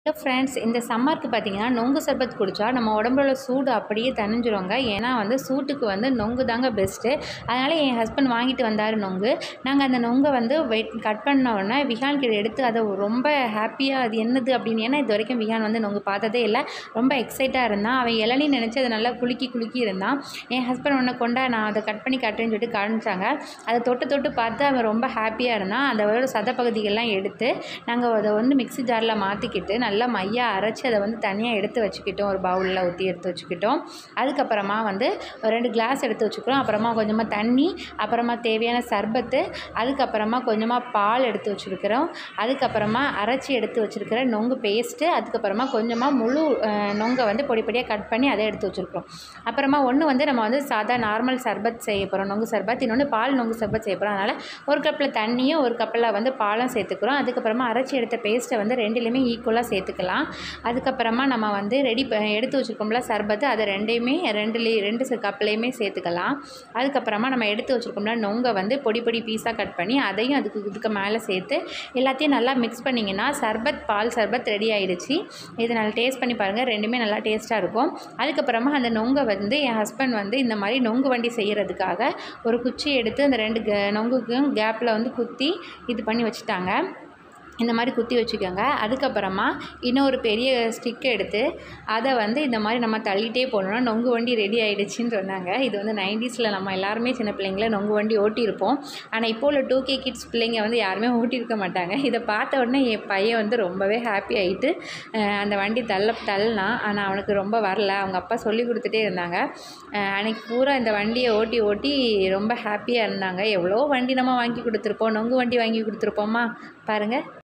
hello friends இந்த சம்மருக்கு பார்த்தீங்கன்னா நொங்கு சர்பத் குடித்தா நம்ம உடம்புல சூடு அப்படியே தணிஞ்சிருங்க ஏன்னா வந்து சூட்டுக்கு வந்து நொங்கு தாங்க பெஸ்ட்டு அதனால் என் ஹஸ்பண்ட் வாங்கிட்டு வந்தார் நொங்கு நாங்கள் அந்த நொங்கை வந்து வெயிட் கட் பண்ண உடனே விஹான் கிட்ட எடுத்து அதை ரொம்ப ஹாப்பியாக அது என்னது அப்படின்னு ஏன்னா இது வரைக்கும் விஹான் வந்து நொங்கு பார்த்ததே இல்லை ரொம்ப எக்ஸைட்டாக இருந்தான் அவன் இளநீ நினச்சி அதை நல்லா குலுக்கி குலுக்கி இருந்தான் என் ஹஸ்பண்ட் ஒன்று கொண்டா நான் அதை கட் பண்ணி கட்டுறேன்னு சொல்லிட்டு காமிச்சாங்க அதை தொட்டு தொட்டு பார்த்து அவன் ரொம்ப ஹாப்பியாக இருந்தான் அதோட சத பகுதிகள்லாம் எடுத்து நாங்கள் அதை வந்து மிக்ஸி ஜாரில் மாற்றிக்கிட்டு நல்லா மையாக அரைச்சி அதை வந்து தனியாக எடுத்து வச்சுக்கிட்டோம் ஒரு பவுலில் ஊற்றி எடுத்து வச்சுக்கிட்டோம் அதுக்கப்புறமா வந்து ஒரு ரெண்டு கிளாஸ் எடுத்து வச்சுக்கிறோம் அப்புறமா கொஞ்சமாக தண்ணி அப்புறமா தேவையான சர்பத்து அதுக்கப்புறமா கொஞ்சமாக பால் எடுத்து வச்சுருக்கிறோம் அதுக்கப்புறமா அரைச்சி எடுத்து வச்சுருக்கிற நொங்கு பேஸ்ட்டு அதுக்கப்புறமா கொஞ்சமாக முழு அஹ், நொங்கை வந்து பொடி பொடியாக கட் பண்ணி அதை எடுத்து வச்சுருக்கிறோம் அப்புறமா ஒன்று வந்து நம்ம வந்து சாதா நார்மல் சர்பத் செய்ய போகிறோம் நொங்கு சர்பத் இன்னொன்று பால் நொங்கு சர்பத் செய்ய போகிறோம் அதனால் ஒரு கப்பில் தண்ணியும் ஒரு கப்பில் வந்து பாலும் சேர்த்துக்கிறோம் அதுக்கப்புறமா அரைச்சி எடுத்த பேஸ்ட்டை வந்து ரெண்டுலேயுமே ஈக்குவலாக சேர்த்துக்கலாம் அதுக்கப்புறமா நம்ம வந்து ரெடி எடுத்து வச்சுருக்கோம்ல சர்பத்து அதை ரெண்டையுமே ரெண்டுலேயும் ரெண்டு கப்லேயுமே சேர்த்துக்கலாம் அதுக்கப்புறமா நம்ம எடுத்து வச்சுருக்கோம்ல நொங்கை வந்து பொடி பொடி பீஸாக கட் பண்ணி அதையும் அதுக்கு இதுக்கு மேலே சேர்த்து எல்லாத்தையும் நல்லா மிக்ஸ் பண்ணிங்கன்னா சர்பத் பால் சர்பத் ரெடி ஆயிடுச்சு இது நல்லா டேஸ்ட் பண்ணி பாருங்கள் ரெண்டுமே நல்லா டேஸ்ட்டாக இருக்கும் அதுக்கப்புறமா அந்த நொங்கை வந்து என் ஹஸ்பண்ட் வந்து இந்த மாதிரி நொங்கு வண்டி செய்கிறதுக்காக ஒரு குச்சி எடுத்து அந்த ரெண்டு க- நொங்குக்கும் கேப்பில் வந்து குத்தி இது பண்ணி வச்சுட்டாங்க இந்த மாதிரி குத்தி வச்சுக்கோங்க அதுக்கப்புறமா இன்னொரு பெரிய ஸ்டிக் எடுத்து அதை வந்து இந்த மாதிரி நம்ம தள்ளிட்டே போனோம்னா நொங்கு வண்டி ரெடி ஆயிடுச்சுன்னு சொன்னாங்க இது வந்து நைன்டிஸில் நம்ம எல்லாருமே சின்ன பிள்ளைங்கள நொங்கு வண்டி ஓட்டியிருப்போம் ஆனால் இப்போ உள்ள டூ கே கிட்ஸ் பிள்ளைங்க வந்து யாருமே ஓட்டியிருக்க மாட்டாங்க இதை பார்த்த உடனே என் பையன் வந்து ரொம்பவே ஹாப்பி ஆகிட்டு அந்த வண்டி தள்ள தள்ளினான் ஆனால் அவனுக்கு ரொம்ப வரல அவங்க அப்பா சொல்லி கொடுத்துட்டே இருந்தாங்க அஹ் அன்னைக்கு பூரா இந்த வண்டியை ஓட்டி ஓட்டி ரொம்ப ஹாப்பியாக இருந்தாங்க எவ்வளோ வண்டி நம்ம வாங்கி கொடுத்துருப்போம் நொங்கு வண்டி வாங்கி கொடுத்துருப்போமா பாருங்கள்